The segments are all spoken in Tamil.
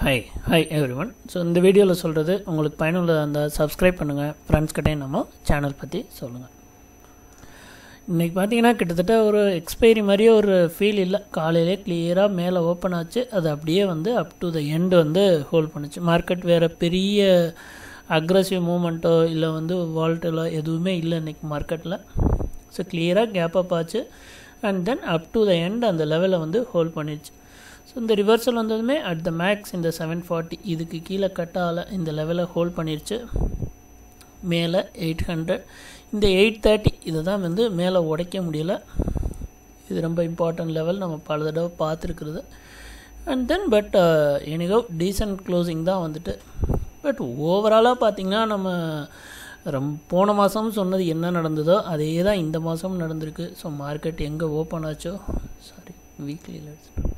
hi hi everyone so இந்த வீடியோவில் சொல்கிறது உங்களுக்கு பயனுள்ளதாக இருந்தால் சப்ஸ்கிரைப் பண்ணுங்கள் ஃப்ரெண்ட்ஸ் கிட்டேயும் நம்ம சேனல் பற்றி சொல்லுங்கள் இன்றைக்கி பார்த்தீங்கன்னா கிட்டத்தட்ட ஒரு எக்ஸ்பைரி மாதிரியே ஒரு ஃபீல் இல்லை காலையிலே கிளியராக மேலே ஓப்பன் ஆச்சு அது அப்படியே வந்து அப் டு த எண்டு வந்து ஹோல்ட் பண்ணுச்சு மார்க்கெட் வேறு பெரிய அக்ரஸிவ் மூமெண்ட்டோ இல்லை வந்து வால்ட்டோ எதுவுமே இல்லை இன்றைக்கி மார்க்கெட்டில் ஸோ கிளியராக கேப் அப் ஆச்சு and then up to the end அந்த லெவலை வந்து ஹோல்ட் பண்ணிடுச்சு ஸோ இந்த ரிவர்சல் வந்ததுமே அட் த மேக்ஸ் இந்த செவன் ஃபார்ட்டி இதுக்கு கீழே கட் ஆகலை இந்த லெவலை ஹோல்ட் பண்ணிருச்சு மேலே எயிட் ஹண்ட்ரட் இந்த எயிட் தேர்ட்டி இதை தான் வந்து மேலே உடைக்க முடியல இது ரொம்ப இம்பார்ட்டன்ட் லெவல் நம்ம பல தடவை பார்த்துருக்குறது அண்ட் தென் பட் எனிகோ டீசன்ட் க்ளோசிங் தான் வந்துட்டு பட் ஓவராலாக பார்த்திங்கன்னா நம்ம ரொம்ப போன மாதம் சொன்னது என்ன நடந்ததோ அதே தான் இந்த மாதம் நடந்திருக்கு ஸோ மார்க்கெட் எங்கே ஓப்பன் ஆச்சோ சாரி வீக்லியில் எடுத்துட்டோம்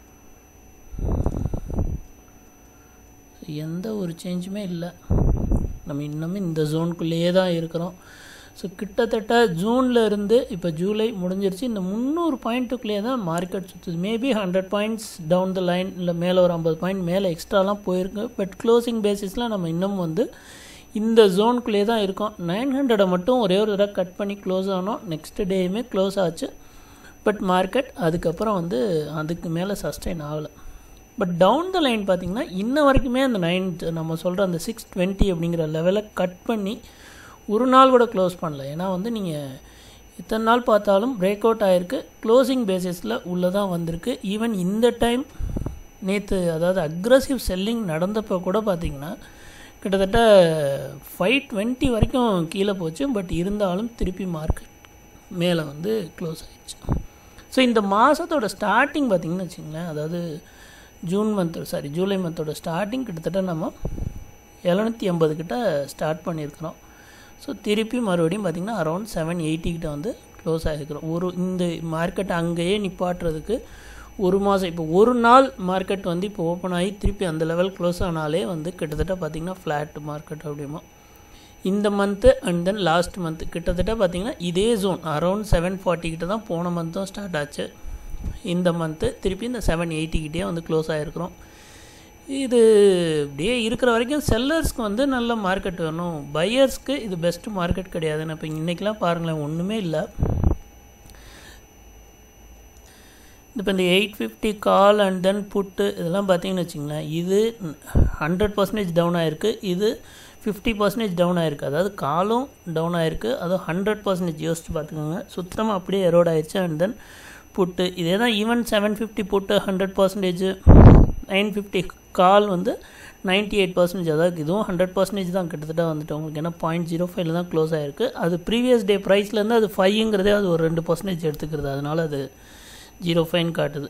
எந்த ஒரு சேஞ்சுமே இல்லை நம்ம இன்னமும் இந்த ஜோனுக்குள்ளேயே தான் இருக்கிறோம் ஸோ கிட்டத்தட்ட ஜூனில் இருந்து இப்போ ஜூலை முடிஞ்சிருச்சு இந்த முந்நூறு பாயிண்ட்டுக்குள்ளேயே தான் மார்க்கெட் சுற்றுது maybe hundred points down the line இல்லை மேலே ஒரு ஐம்பது பாயிண்ட் மேலே எக்ஸ்ட்ராலாம் போயிருக்கு பட் க்ளோசிங் பேசிஸில் நம்ம இன்னும் வந்து இந்த ஜோனுக்குள்ளேயே தான் இருக்கோம் நைன் ஹண்ட்ரடை மட்டும் ஒரே ஒரு தடவை கட் பண்ணி க்ளோஸ் ஆனோம் நெக்ஸ்ட் டேயுமே க்ளோஸ் ஆச்சு பட் மார்க்கெட் அதுக்கப்புறம் வந்து அதுக்கு மேலே சஸ்டெயின் ஆகலை பட் டவுன் த லைன் பார்த்திங்கன்னா இன்ன வரைக்குமே அந்த நைன் நம்ம சொல்கிற அந்த சிக்ஸ் டுவெண்ட்டி அப்படிங்கிற லெவலை கட் பண்ணி ஒரு நாள் கூட க்ளோஸ் பண்ணல ஏன்னா வந்து நீங்கள் இத்தனை நாள் பார்த்தாலும் பிரேக் அவுட் ஆகிருக்கு க்ளோசிங் பேசிஸில் உள்ளே தான் வந்திருக்கு ஈவன் இந்த டைம் நேற்று அதாவது அக்ரஸிவ் செல்லிங் நடந்தப்போ கூட பார்த்திங்கன்னா கிட்டத்தட்ட ஃபைவ் டுவெண்ட்டி வரைக்கும் கீழே போச்சு பட் இருந்தாலும் திருப்பி மார்க்கெட் மேலே வந்து க்ளோஸ் ஆகிடுச்சு ஸோ இந்த மாதத்தோட ஸ்டார்டிங் பார்த்திங்கன்னு வச்சிங்களேன் அதாவது ஜூன் மந்த் சாரி ஜூலை மந்தோட ஸ்டார்டிங் கிட்டத்தட்ட நம்ம எழுநூற்றி ஐம்பது கிட்ட ஸ்டார்ட் பண்ணியிருக்கிறோம் ஸோ திருப்பி மறுபடியும் பார்த்திங்கன்னா அரௌண்ட் செவன் எயிட்டி கிட்ட வந்து க்ளோஸ் ஆகிருக்கிறோம் ஒரு இந்த மார்க்கெட் அங்கேயே நிப்பாட்டுறதுக்கு ஒரு மாதம் இப்போ ஒரு நாள் மார்க்கெட் வந்து இப்போ ஓப்பன் ஆகி திருப்பி அந்த லெவல் க்ளோஸ் ஆனாலே வந்து கிட்டத்தட்ட பார்த்திங்கன்னா ஃப்ளாட் மார்க்கெட் அப்படிமா இந்த month and then last month கிட்டத்தட்ட பார்த்திங்கன்னா இதே ஜோன் அரௌண்ட் செவன் ஃபார்ட்டி கிட்ட தான் போன மந்த்தும் ஸ்டார்ட் ஆச்சு இந்த மந்த்து திருப்பி இந்த செவன் எயிட்டிக்கிட்டே வந்து க்ளோஸ் ஆகிருக்கிறோம் இது இப்படியே இருக்கிற வரைக்கும் செல்லர்ஸ்க்கு வந்து நல்ல மார்க்கெட் வேணும் பையர்ஸ்க்கு இது பெஸ்ட்டு மார்க்கெட் கிடையாதுன்னு இப்போ இன்றைக்கெலாம் பாருங்களேன் ஒன்றுமே இல்லை இப்போ இந்த eight fifty call and then put இதெல்லாம் பார்த்தீங்கன்னு வச்சிங்களேன் இது ஹண்ட்ரட் பர்சன்டேஜ் டவுன் ஆகிருக்கு இது ஃபிஃப்டி பர்சன்டேஜ் டவுன் ஆகிருக்கு அதாவது காலும் டவுன் ஆகிருக்கு அதுவும் ஹண்ட்ரட் பர்சன்டேஜ் யோசிச்சு பார்த்துக்கோங்க சுத்தமாக அப்படியே எரோட் ஆயிடுச்சு அண்ட் தென் புட்டு இதே தான் even seven fifty put hundred percentage nine fifty call வந்து நைன்ட்டி எயிட் பர்சன்டேஜ் அதாவது இதுவும் ஹண்ட்ரட் பர்சன்டேஜ் தான் கிட்டத்தட்ட வந்துட்டு உங்களுக்கு ஏன்னா பாயிண்ட் ஜீரோ ஃபைவ்ல தான் க்ளோஸ் ஆகிருக்கு அது ப்ரீவியஸ் டே ப்ரைஸ்லேருந்து அது ஃபைவ்ங்கிறதே அது ஒரு ரெண்டு பர்சன்டேஜ் எடுத்துக்கிறது அதனால் அது ஜீரோ ஃபைன் காட்டுது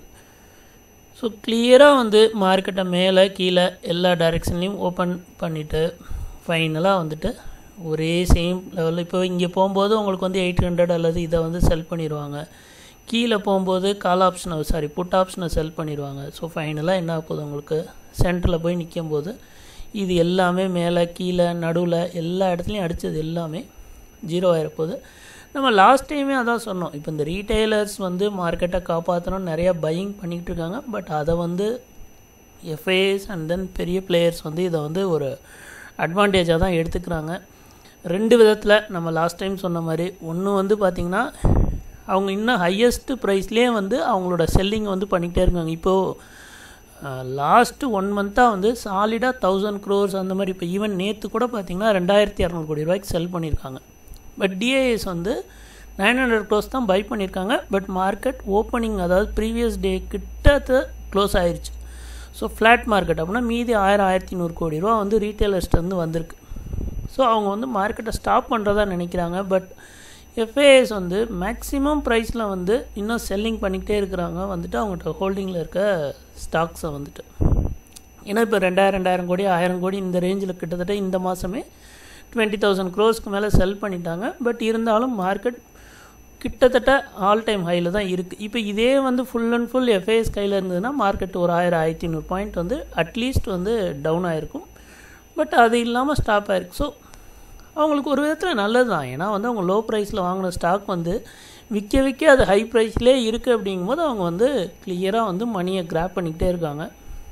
ஸோ கிளியராக வந்து மார்க்கெட்டை மேலே கீழே எல்லா டைரெக்ஷன்லேயும் ஓப்பன் பண்ணிவிட்டு ஃபைனலாக வந்துட்டு ஒரே சேம் லெவலில் இப்போ இங்கே போகும்போது உங்களுக்கு வந்து எயிட் ஹண்ட்ரட் அல்லது இதை வந்து செல் பண்ணிடுவாங்க கீழே போகும்போது கால் ஆப்ஷனை சாரி புட் ஆப்ஷனை செல் பண்ணிடுவாங்க ஸோ ஃபைனலாக என்ன ஆகுது உங்களுக்கு சென்டரில் போய் நிற்கும் போது இது எல்லாமே மேலே கீழே நடுவில் எல்லா இடத்துலையும் அடித்தது எல்லாமே ஜீரோ ஆகிருப்போது நம்ம லாஸ்ட் டைமே அதான் சொன்னோம் இப்போ இந்த ரீட்டைலர்ஸ் வந்து மார்க்கெட்டை காப்பாற்றணும் நிறையா பையிங் பண்ணிக்கிட்டு இருக்காங்க பட் அதை வந்து எஃப்ஐஎஸ் அண்ட் தென் பெரிய பிளேயர்ஸ் வந்து இதை வந்து ஒரு அட்வான்டேஜாக தான் எடுத்துக்கிறாங்க ரெண்டு விதத்தில் நம்ம லாஸ்ட் டைம் சொன்ன மாதிரி ஒன்று வந்து பார்த்திங்கன்னா அவங்க இன்னும் ஹையஸ்ட்டு ப்ரைஸ்லேயே வந்து அவங்களோட செல்லிங் வந்து பண்ணிக்கிட்டே இருக்காங்க இப்போது லாஸ்ட்டு ஒன் மந்த்தாக வந்து சாலிடாக தௌசண்ட் க்ரோர்ஸ் அந்த மாதிரி இப்போ ஈவன் நேற்று கூட பார்த்திங்கன்னா ரெண்டாயிரத்தி இரநூறு கோடி ரூபாய்க்கு செல் பண்ணியிருக்காங்க பட் டிஐஎஸ் வந்து நைன் ஹண்ட்ரட் க்ளோஸ் தான் பை பண்ணியிருக்காங்க பட் மார்க்கெட் ஓப்பனிங் அதாவது ப்ரீவியஸ் டே கிட்டத்து க்ளோஸ் ஆயிடுச்சு ஸோ ஃப்ளாட் மார்க்கெட் அப்படின்னா மீதி ஆயிரம் ஆயிரத்தி நூறு கோடி ரூபா வந்து ரீட்டைலர்ஸ்லேருந்து வந்திருக்கு ஸோ அவங்க வந்து மார்க்கெட்டை ஸ்டாப் பண்ணுறதா நினைக்கிறாங்க பட் எஃப்ஏஎஸ் வந்து மேக்ஸிமம் ப்ரைஸில் வந்து இன்னும் செல்லிங் பண்ணிக்கிட்டே இருக்கிறாங்க வந்துட்டு அவங்கள்ட்ட ஹோல்டிங்கில் இருக்க ஸ்டாக்ஸை வந்துட்டு ஏன்னா இப்போ ரெண்டாயிரம் ரெண்டாயிரம் கோடி ஆயிரம் கோடி இந்த ரேஞ்சில் கிட்டத்தட்ட இந்த மாதமே டுவெண்ட்டி தௌசண்ட் க்ரோஸ்க்கு மேலே செல் பண்ணிட்டாங்க பட் இருந்தாலும் மார்க்கெட் கிட்டத்தட்ட ஆல் டைம் ஹையில் தான் இருக்குது இப்போ இதே வந்து ஃபுல் அண்ட் ஃபுல் எஃப்ஐஎஸ் கையில் இருந்ததுன்னா மார்க்கெட் ஒரு ஆயிரம் ஆயிரத்தி நூறு பாயிண்ட் வந்து அட்லீஸ்ட் வந்து டவுன் ஆகிருக்கும் பட் அது இல்லாமல் ஸ்டாப் ஆகிருக்கு ஸோ அவங்களுக்கு ஒரு விதத்தில் நல்லது தான் ஏன்னா வந்து அவங்க லோ ப்ரைஸில் வாங்கின ஸ்டாக் வந்து விற்க விற்க அது ஹை ப்ரைஸ்லேயே இருக்குது அப்படிங்கும்போது அவங்க வந்து கிளியராக வந்து மணியை கிராப் பண்ணிக்கிட்டே இருக்காங்க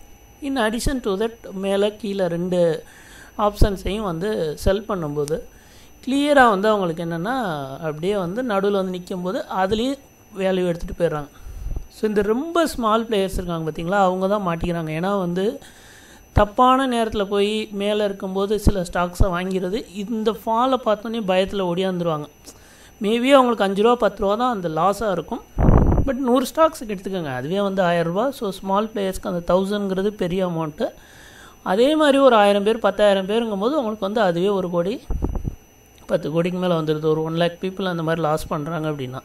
இன் அடிஷன் டு தட் மேலே கீழே ரெண்டு ஆப்ஷன்ஸையும் வந்து செல் பண்ணும்போது கிளியராக வந்து அவங்களுக்கு என்னென்னா அப்படியே வந்து நடுவில் வந்து நிற்கும்போது அதுலேயும் வேல்யூ எடுத்துகிட்டு போயிடுறாங்க ஸோ இந்த ரொம்ப ஸ்மால் பிளேயர்ஸ் இருக்காங்க பார்த்தீங்களா அவங்க தான் மாட்டிக்கிறாங்க ஏன்னா வந்து தப்பான நேரத்தில் போய் மேலே இருக்கும்போது சில ஸ்டாக்ஸை வாங்கிறது இந்த ஃபாலை பார்த்தோன்னே பயத்தில் ஓடியாந்துருவாங்க மேபி அவங்களுக்கு அஞ்சு ரூபா பத்து ரூபா தான் அந்த லாஸாக இருக்கும் பட் நூறு ஸ்டாக்ஸுக்கு எடுத்துக்கோங்க அதுவே வந்து ஆயரூபா ஸோ ஸ்மால் பிளேயர்ஸ்க்கு அந்த தௌசண்ட்ங்கிறது பெரிய அமௌண்ட்டு அதே மாதிரி ஒரு ஆயிரம் பேர் பத்தாயிரம் பேருங்கும் போது அவங்களுக்கு வந்து அதுவே ஒரு கோடி பத்து கோடிக்கு மேலே வந்துடுது ஒரு ஒன் லேக் பீப்புள் அந்த மாதிரி லாஸ் பண்ணுறாங்க அப்படின்னா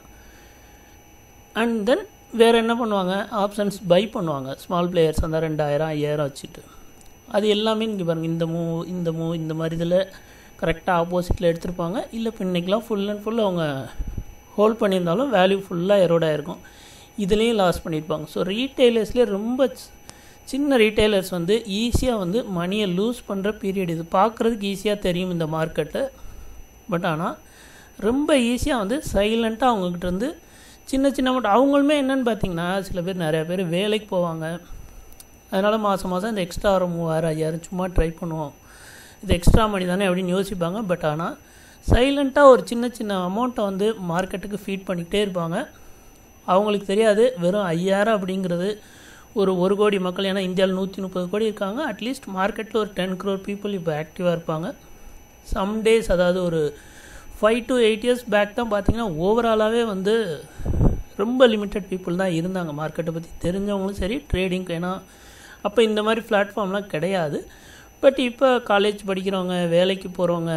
அண்ட் தென் வேறு என்ன பண்ணுவாங்க ஆப்ஷன்ஸ் பை பண்ணுவாங்க ஸ்மால் பிளேயர்ஸ் அந்த ரெண்டாயிரம் ஐயாயிரம் வச்சுட்டு அது எல்லாமே இங்கே பாருங்கள் இந்த மூவ் இந்த மூவ் இந்த மாதிரி இதில் கரெக்டாக ஆப்போசிட்டில் எடுத்திருப்பாங்க இல்லை இப்போ இன்றைக்கெலாம் ஃபுல் அண்ட் ஃபுல் அவங்க ஹோல்ட் பண்ணியிருந்தாலும் வேல்யூ ஃபுல்லாக எரோட் ஆகிருக்கும் இதுலேயும் லாஸ் பண்ணியிருப்பாங்க ஸோ ரீட்டெயிலர்ஸ்லேயே ரொம்ப சின்ன ரீட்டைலர்ஸ் வந்து ஈஸியாக வந்து மணியை லூஸ் பண்ணுற பீரியட் இது பார்க்குறதுக்கு ஈஸியாக தெரியும் இந்த மார்க்கெட்டு பட் ஆனால் ரொம்ப ஈஸியாக வந்து சைலண்ட்டாக அவங்கக்கிட்ட இருந்து சின்ன சின்ன அமௌண்ட் அவங்களுமே என்னென்னு பார்த்தீங்கன்னா சில பேர் நிறையா பேர் வேலைக்கு போவாங்க அதனால் மாதம் மாதம் இந்த எக்ஸ்ட்ரா ஒரு மூவாயிரம் ஐயாயிரம் சும்மா ட்ரை பண்ணுவோம் இது எக்ஸ்ட்ரா மணி தானே அப்படின்னு யோசிப்பாங்க பட் ஆனால் சைலண்ட்டாக ஒரு சின்ன சின்ன அமௌண்ட்டை வந்து மார்க்கெட்டுக்கு ஃபீட் பண்ணிக்கிட்டே இருப்பாங்க அவங்களுக்கு தெரியாது வெறும் ஐயாயிரம் அப்படிங்கிறது ஒரு ஒரு கோடி மக்கள் ஏன்னா இந்தியாவில் நூற்றி முப்பது கோடி இருக்காங்க அட்லீஸ்ட் மார்க்கெட்டில் ஒரு டென் க்ரோர் பீப்புள் இப்போ ஆக்டிவாக இருப்பாங்க சம் டேஸ் அதாவது ஒரு five to eight years back தான் பார்த்தீங்கன்னா ஓவராலாகவே வந்து ரொம்ப லிமிட்டட் பீப்புள் தான் இருந்தாங்க மார்க்கெட்டை பற்றி தெரிஞ்சவங்களும் சரி ட்ரேடிங் ஏன்னா அப்போ இந்த மாதிரி பிளாட்ஃபார்ம்லாம் கிடையாது பட் இப்போ காலேஜ் படிக்கிறவங்க வேலைக்கு போகிறவங்க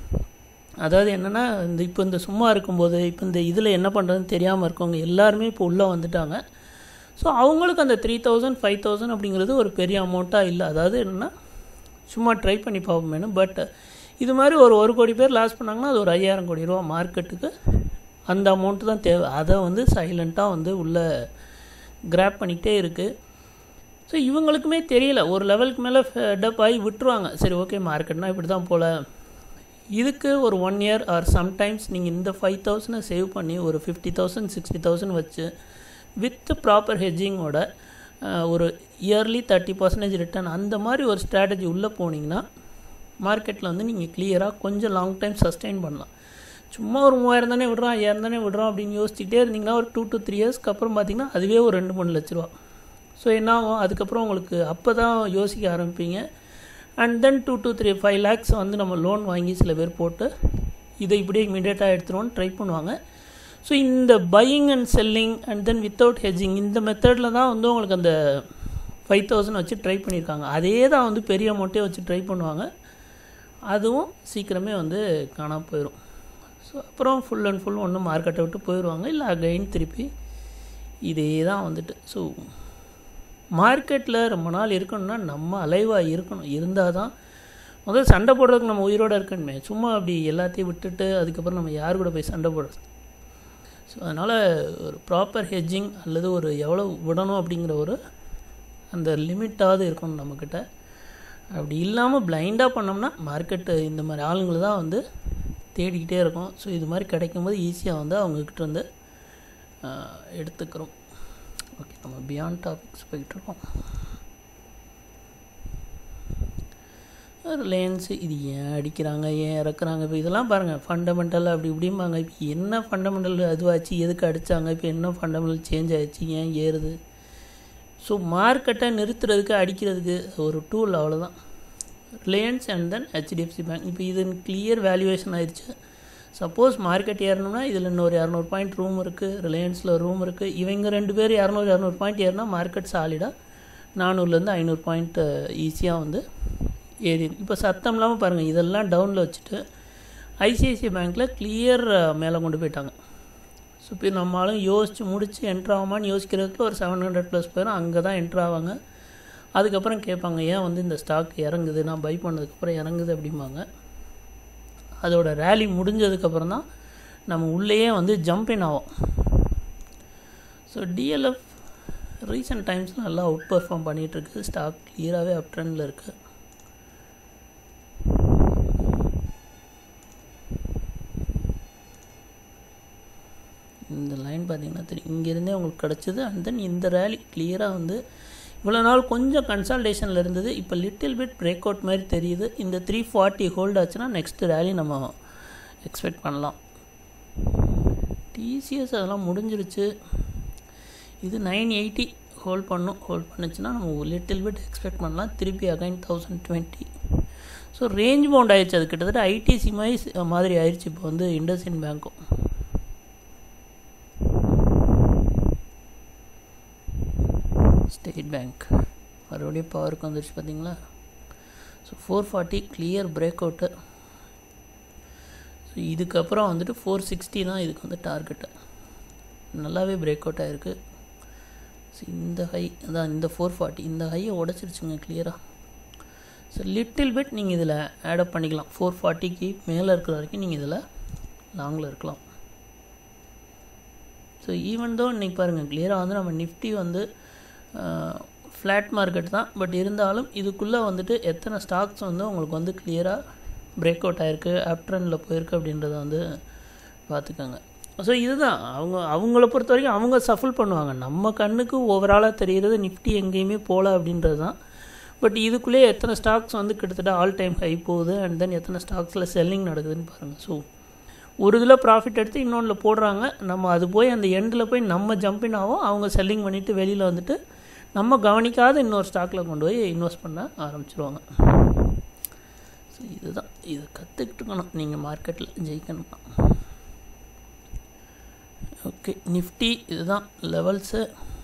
அதாவது என்னென்னா இந்த இப்போ இந்த சும்மா இருக்கும்போது இப்போ இந்த இதில் என்ன பண்ணுறதுன்னு தெரியாமல் இருக்கவங்க எல்லாருமே இப்போ உள்ளே வந்துட்டாங்க ஸோ அவங்களுக்கு அந்த த்ரீ தௌசண்ட் ஃபைவ் தௌசண்ட் அப்படிங்கிறது ஒரு பெரிய அமௌண்ட்டாக இல்லை அதாவது என்னென்னா சும்மா ட்ரை பண்ணி பார்ப்போமேனு பட் இது மாதிரி ஒரு ஒரு கோடி பேர் லாஸ் பண்ணாங்கன்னா அது ஒரு ஐயாயிரம் கோடி ரூபா மார்க்கெட்டுக்கு அந்த அமௌண்ட்டு தான் தேவை அதை வந்து சைலண்ட்டாக வந்து உள்ளே கிராப் பண்ணிக்கிட்டே இருக்குது ஸோ இவங்களுக்குமே தெரியல ஒரு லெவலுக்கு மேலே டப் ஆகி விட்டுருவாங்க சரி ஓகே மார்க்கெட்னால் இப்படி தான் போல் இதுக்கு ஒரு ஒன் இயர் ஆர் சம்டைம்ஸ் நீங்கள் இந்த ஃபைவ் தௌசண்டை சேவ் பண்ணி ஒரு ஃபிஃப்டி தௌசண்ட் சிக்ஸ்டி தௌசண்ட் வச்சு வித் ப்ராப்பர் ஹெட்ஜிங்கோட ஒரு இயர்லி தேர்ட்டி பர்சன்டேஜ் ரிட்டர்ன் அந்த மாதிரி ஒரு ஸ்ட்ராட்டஜி உள்ளே போனீங்கன்னா மார்க்கெட்டில் வந்து நீங்கள் கிளியராக கொஞ்சம் லாங் டைம் சஸ்டெயின் பண்ணலாம் சும்மா ஒரு மூவாயிரம் தானே விடுறோம் ஐயாயிரம் தானே விடுறோம் அப்படின்னு யோசிச்சுட்டே இருந்தீங்கன்னா ஒரு டூ டு த்ரீ இயர்ஸ்க்கு அப்புறம் பார்த்தீங்கன்னா அதுவே ஒரு ரெண்டு மூணு லட்ச ரூபா ஸோ என்ன ஆகும் அதுக்கப்புறம் உங்களுக்கு அப்போ தான் யோசிக்க ஆரம்பிப்பீங்க and then two two three five lakhs வந்து நம்ம லோன் வாங்கி சில பேர் போட்டு இதை இப்படியே இமீடியட்டாக எடுத்துருவோன்னு ட்ரை பண்ணுவாங்க ஸோ இந்த buying and selling and then without hedging இந்த மெத்தடில் தான் வந்து உங்களுக்கு அந்த ஃபைவ் தௌசண்ட் வச்சு ட்ரை பண்ணியிருக்காங்க அதே தான் வந்து பெரிய அமௌண்ட்டே வச்சு ட்ரை பண்ணுவாங்க அதுவும் சீக்கிரமே வந்து காணாமல் போயிடும் ஸோ அப்புறம் ஃபுல் அண்ட் ஃபுல் ஒன்று மார்க்கெட்டை விட்டு போயிடுவாங்க இல்லை அகைன் திருப்பி இதே தான் வந்துட்டு ஸோ மார்க்கெட்டில் ரொம்ப நாள் இருக்கணும்னா நம்ம அலைவாக இருக்கணும் இருந்தால் தான் முதல்ல சண்டை போடுறதுக்கு நம்ம உயிரோடு இருக்கணுமே சும்மா அப்படி எல்லாத்தையும் விட்டுட்டு அதுக்கப்புறம் நம்ம யார் கூட போய் சண்டை போடுறது ஸோ அதனால் ஒரு ப்ராப்பர் ஹெட்ஜிங் அல்லது ஒரு எவ்வளோ விடணும் அப்படிங்கிற ஒரு அந்த லிமிட்டாவது இருக்கணும் நம்மக்கிட்ட அப்படி இல்லாமல் பிளைண்டாக பண்ணோம்னா மார்க்கெட்டு இந்த மாதிரி ஆளுங்களை தான் வந்து தேடிக்கிட்டே இருக்கும் ஸோ இது மாதிரி கிடைக்கும்போது ஈஸியாக வந்து அவங்கக்கிட்ட வந்து எடுத்துக்கிறோம் ஓகே நம்ம பியாண்ட் டாபிக்ஸ் போயிட்டுருக்கோம் ரிலையன்ஸு இது ஏன் அடிக்கிறாங்க ஏன் இறக்குறாங்க இப்போ இதெல்லாம் பாருங்கள் ஃபண்டமெண்டல் அப்படி இப்படிம்பாங்க இப்போ என்ன ஃபண்டமெண்டல் அதுவாச்சு எதுக்கு அடித்தாங்க இப்போ என்ன ஃபண்டமெண்டல் சேஞ்ச் ஆகிடுச்சு ஏன் ஏறுது ஸோ மார்க்கெட்டை நிறுத்துறதுக்கு அடிக்கிறதுக்கு ஒரு டூல் அவ்வளோதான் Reliance and then HDFC bank இப்போ இது கிளியர் வேல்யூவேஷன் ஆயிடுச்சு சப்போஸ் மார்க்கெட் ஏறணும்னா இதில் இன்னொரு இரநூறு பாயிண்ட் ரூம் இருக்குது ரிலையன்ஸில் ரூம் இருக்குது இவங்க ரெண்டு பேர் இரநூறு இரநூறு பாயிண்ட் ஏறினா மார்க்கெட் சாலிடாக நானூறுலேருந்து ஐநூறு பாயிண்ட் ஈஸியாக வந்து ஏறி இப்போ சத்தம் இல்லாமல் பாருங்கள் இதெல்லாம் டவுனில் வச்சுட்டு ஐசிஐசிஐ பேங்க்கில் கிளியர் மேலே கொண்டு போயிட்டாங்க ஸோ இப்போ நம்மளும் யோசித்து முடித்து என்ட்ரு ஆகுமான்னு யோசிக்கிறதுக்கு ஒரு செவன் ஹண்ட்ரட் ப்ளஸ் பேரும் அங்கே தான் என்ட்ரு ஆவாங்க அதுக்கப்புறம் கேட்பாங்க ஏன் வந்து இந்த ஸ்டாக் இறங்குது நான் பை பண்ணதுக்கப்புறம் இறங்குது அப்படிம்பாங்க அதோட ரேலி முடிஞ்சதுக்கப்புறம் தான் நம்ம உள்ளேயே வந்து ஜம்பின் ஆகும் ஸோ டிஎல்எஃப் ரீசெண்ட் டைம்ஸில் நல்லா அவுட் பர்ஃபார்ம் பண்ணிகிட்ருக்கு ஸ்டாக் கிளியராகவே அப் ட்ரெண்டில் இருக்குது இந்த லைன் பார்த்தீங்கன்னா தெரியும் இங்கேருந்தே உங்களுக்கு கிடச்சிது அண்ட் தென் இந்த ரேலி கிளியராக வந்து இவ்வளோ நாள் கொஞ்சம் கன்சல்டேஷனில் இருந்தது இப்போ லிட்டில் பிட் பிரேக் அவுட் மாதிரி தெரியுது இந்த த்ரீ ஃபார்ட்டி ஹோல்ட் ஆச்சுன்னா நெக்ஸ்ட் ரேலி நம்ம எக்ஸ்பெக்ட் பண்ணலாம் டிசிஎஸ் அதெல்லாம் முடிஞ்சிருச்சு இது நைன் எயிட்டி ஹோல்ட் பண்ணும் ஹோல்ட் பண்ணுச்சுன்னா நம்ம லிட்டில் பிட் எக்ஸ்பெக்ட் பண்ணலாம் திருப்பி again thousand twenty so range bound ஆயிடுச்சு அது கிட்டத்தட்ட ஐடிசி மாதிரி மாதிரி ஆயிடுச்சு இப்போ வந்து இண்டஸ்இன் பேங்க்கும் ஸ்டேட் பேங்க் மறுபடியும் பவருக்கு வந்துருச்சு பார்த்தீங்களா so four forty clear break out so இதுக்கப்புறம் வந்துட்டு ஃபோர் சிக்ஸ்டி தான் இதுக்கு வந்து டார்கெட்டு நல்லாவே பிரேக் அவுட் ஆகிருக்கு ஸோ இந்த ஹை அதான் இந்த ஃபோர் ஃபார்ட்டி இந்த ஹையை உடச்சிருச்சுங்க கிளியராக ஸோ லிட்டில் பிட் நீங்கள் இதில் ஆடப் பண்ணிக்கலாம் ஃபோர் ஃபார்ட்டிக்கு மேலே இருக்கிற வரைக்கும் நீங்கள் இதில் லாங்கில் இருக்கலாம் ஸோ ஈவன் தோ இன்றைக்கி பாருங்கள் கிளியராக வந்து நம்ம நிஃப்டி வந்து ஃப்ளாட் மார்க்கெட் தான் பட் இருந்தாலும் இதுக்குள்ளே வந்துட்டு எத்தனை ஸ்டாக்ஸ் வந்து உங்களுக்கு வந்து கிளியராக பிரேக் அவுட் ஆகிருக்கு அப்ட்ரெண்டில் போயிருக்கு அப்படின்றத வந்து பார்த்துக்கோங்க ஸோ இதுதான் அவங்க அவங்கள பொறுத்த வரைக்கும் அவங்க சஃபல் பண்ணுவாங்க நம்ம கண்ணுக்கு ஓவராலாக தெரிகிறது நிஃப்டி எங்கேயுமே போகல அப்படின்றது தான் பட் இதுக்குள்ளேயே எத்தனை ஸ்டாக்ஸ் வந்து கிட்டத்தட்ட ஆல் டைம் ஹை போகுது அண்ட் தென் எத்தனை ஸ்டாக்ஸில் செல்லிங் நடக்குதுன்னு பாருங்கள் ஸோ ஒரு இதில் ப்ராஃபிட் எடுத்து இன்னொன்றில் போடுறாங்க நம்ம அது போய் அந்த எண்டில் போய் நம்ம ஜம்பின் ஆகும் அவங்க செல்லிங் பண்ணிவிட்டு வெளியில் வந்துட்டு நம்ம கவனிக்காத இன்னொரு ஸ்டாக்கில் கொண்டு போய் இன்வெஸ்ட் பண்ண ஆரம்பிச்சிருவாங்க ஸோ இதுதான் இது கற்றுக்கிட்டுக்கணும் நீங்கள் மார்க்கெட்டில் ஜெயிக்கணும்னா ஓகே நிஃப்டி இதுதான் லெவல்ஸு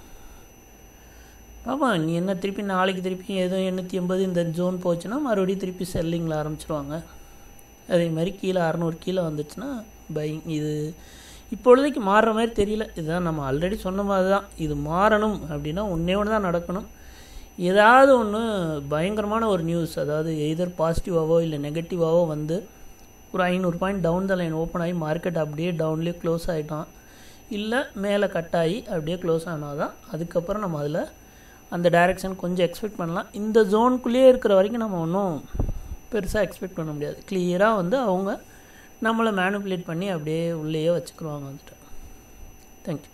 ஆமாம் நீ என்ன திருப்பி நாளைக்கு திருப்பி ஏதோ எண்ணூற்றி எண்பது இந்த ஜோன் போச்சுன்னா மறுபடியும் திருப்பி செல்லிங்கில் ஆரம்பிச்சிருவாங்க அதே மாதிரி கீழே அறநூறு கீழே வந்துச்சுன்னா பையிங் இது இப்பொழுதைக்கு மாறுற மாதிரி தெரியல இதுதான் நம்ம ஆல்ரெடி சொன்ன மாதிரி தான் இது மாறணும் அப்படின்னா ஒன்றே ஒன்று தான் நடக்கணும் ஏதாவது ஒன்று பயங்கரமான ஒரு நியூஸ் அதாவது எதர் பாசிட்டிவாவோ இல்லை நெகட்டிவாவோ வந்து ஒரு ஐநூறு point down the line open ஆகி மார்க்கெட் அப்படியே டவுன்லேயே க்ளோஸ் ஆகிட்டான் இல்லை மேலே கட் ஆகி அப்படியே க்ளோஸ் ஆனால் தான் அதுக்கப்புறம் நம்ம அதில் அந்த டைரெக்ஷன் கொஞ்சம் எக்ஸ்பெக்ட் பண்ணலாம் இந்த ஜோனுக்குள்ளேயே இருக்கிற வரைக்கும் நம்ம ஒன்றும் பெருசாக எக்ஸ்பெக்ட் பண்ண முடியாது கிளியராக வந்து அவங்க நம்மளை மேனுப்புலேட் பண்ணி அப்படியே உள்ளேயே வச்சுக்கிருவாங்க வந்துட்டு தேங்க்யூ